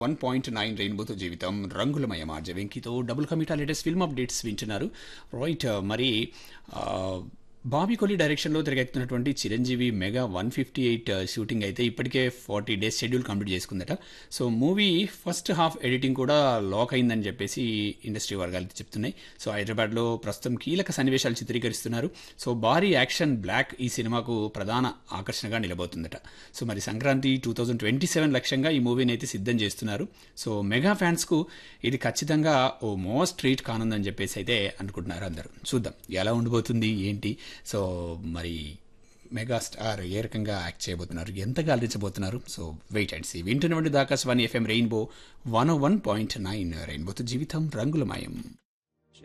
one point nine రెయిన్బోతో జీవితం రంగులమయ ఆర్జ వెంకితో డబుల్ కమిటా లేటెస్ట్ ఫిల్మ్ అప్డేట్స్ వింటున్నారు రైట్ మరి ఆ, బాబీ కొలి డైరెక్షన్లో తిరగెత్తున్నటువంటి Chiranjeevi mega one fifty eight shooting అయితే ఇప్పటికే ఫార్టీ డేస్ షెడ్యూల్ కంప్లీట్ చేసుకుందట so movie first half editing కూడా లాక్ అయిందని చెప్పేసి ఇండస్ట్రీ వర్గాలు చెప్తున్నాయి సో హైదరాబాద్లో ప్రస్తుతం కీలక సన్నివేశాలు చిత్రీకరిస్తున్నారు సో భారీ యాక్షన్ బ్లాక్ ఈ సినిమాకు ప్రధాన ఆకర్షణగా నిలబోతుందట సో మరి Sankranti two thousand twenty seven లక్ష్యంగా ఈ మూవీని అయితే సిద్ధం చేస్తున్నారు సో మెగా ఫ్యాన్స్కు ఇది ఖచ్చితంగా ఓ మోస్ట్ ట్రీట్ కానుందని చెప్పేసి అయితే అనుకుంటున్నారు అందరూ చూద్దాం ఎలా ఉండిపోతుంది ఏంటి సో మరి మెగాస్టార్ ఏ రకంగా యాక్ట్ చేయబోతున్నారు ఎంతగా అలరించబోతున్నారు సో వెయిట్ అండ్ సీ వింటున్నటువంటి దాకాశవాణి FM rainbow one one point nine రెయిన్బోతో జీవితం రంగులమయం